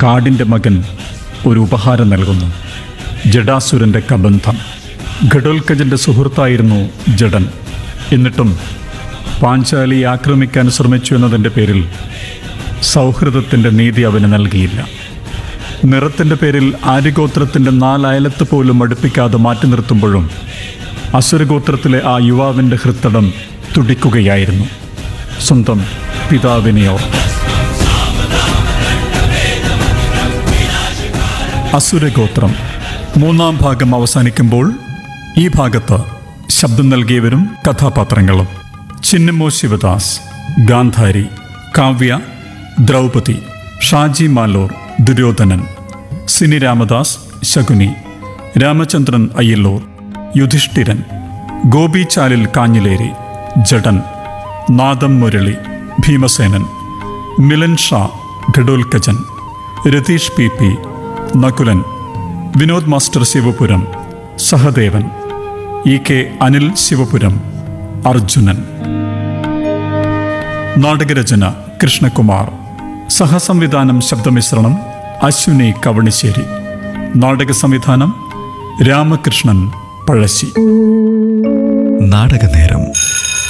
കാടിൻ്റെ മകൻ ഒരു ഉപഹാരം നൽകുന്നു ജഡാസുരൻ്റെ കബന്ധം ഘടോൽക്കജൻ്റെ സുഹൃത്തായിരുന്നു ജഡൻ എന്നിട്ടും പാഞ്ചാലി ആക്രമിക്കാൻ ശ്രമിച്ചു എന്നതിൻ്റെ പേരിൽ സൗഹൃദത്തിൻ്റെ നീതി അവന് നൽകിയില്ല നിറത്തിൻ്റെ പേരിൽ ആര്യഗോത്രത്തിൻ്റെ നാലയലത്ത് പോലും അടുപ്പിക്കാതെ മാറ്റി നിർത്തുമ്പോഴും അസുരഗോത്രത്തിലെ ആ യുവാവിൻ്റെ ഹൃത്തടം തുടിക്കുകയായിരുന്നു സ്വന്തം പിതാവിനെയോ അസുരഗോത്രം മൂന്നാം ഭാഗം അവസാനിക്കുമ്പോൾ ഈ ഭാഗത്ത് ശബ്ദം നൽകിയവരും കഥാപാത്രങ്ങളും ചിന്നമ്മോ ശിവദാസ് ഗാന്ധാരി കാവ്യ ദ്രൗപദി ഷാജി മാലോർ ദുര്യോധനൻ സിനി രാമദാസ് ശകുനി രാമചന്ദ്രൻ അയ്യല്ലൂർ യുധിഷ്ഠിരൻ ഗോപി ചാലിൽ കാഞ്ഞിലേരി ജഡൻ നാദം Murali Bhimasenan Milan Shah Ghatotkachan Ratheesh P P Nakulan Vinod master Sivapuram Sahadevan E K Anil Sivapuram Arjunan നാടകരചന കൃഷ്ണകുമാർ സഹസംവിധാനം ശബ്ദമിശ്രണം അശ്വിനി കവണിശ്ശേരി നാടക സംവിധാനം രാമകൃഷ്ണൻ പഴശ്ശി നാടകനേരം